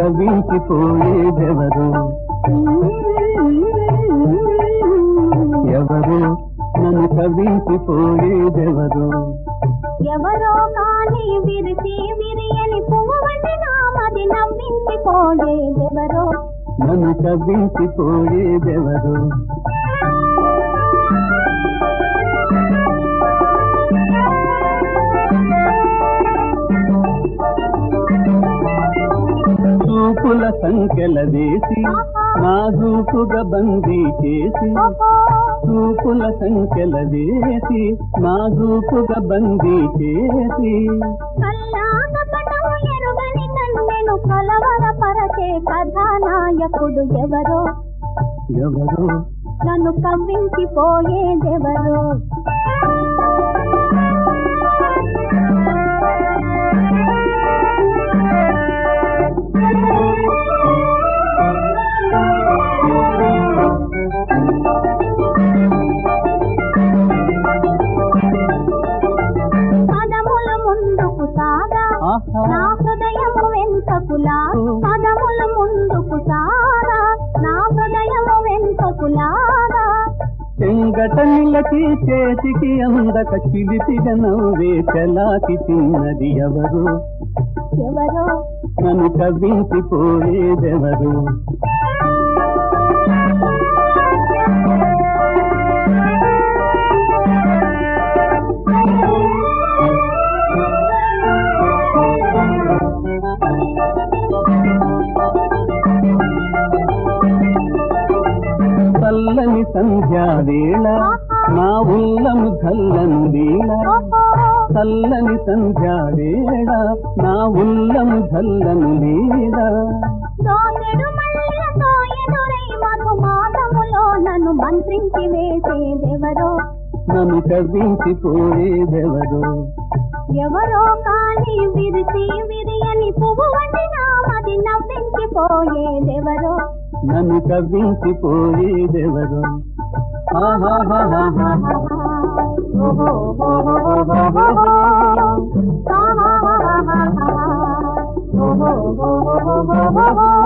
కవించిపోయేదెవరు ఎవరు నన్ను కవించిపోయేదెవరు ఎవరో కాని విరిసి విరియని పువ్వు వంటి నామది నవ్వించిపోయేదెవరో నన్ను కవించిపోయేదెవరు చూపుల సంఖ్యల వేసి నాజూకుగా బందీ చేసి ఓహో చూపుల సంఖ్యల వేసి నాజూకుగా బందీ చేసి కల్లాకపటం ఎరుగని కన్నెను కలవరపరచే కథానాయకుడు ఎవరో ఎవరు నన్ను కవ్వించిపోయేదెవరో పదముల ముందుకు సాగా ఆహా నా హృదయము వెంతకులా పదముల ముందుకు సాగా నా హృదయము వెంతకులాగా చెంగట నిలకి చేతికి అందక చిలిపిగా నవ్వే చలాకి చిన్నది ఎవరు ఎవరో నన్ను కవించిపోయేదెవరు చల్లని సంధ్యా వేళ నా ఉల్లము చల్లను వేళ ఓహో చల్లని సంధ్యా వేళ నా ఉల్లము చల్లను వేళ దోసెడు మల్లెలతో ఎదురై మధుమాసములో నన్ను మంత్రించి వేసేదెవరో నన్ను కవించిపోయేదెవరు ఎవరో కాని విరిసి విరియని పువ్వు వంటి నామది నవ్వించిపోయేదెవరో నన్ను కవించిపోయేదెవరు ఆహాహాహాహా. ఓహో ఓహో ఓహో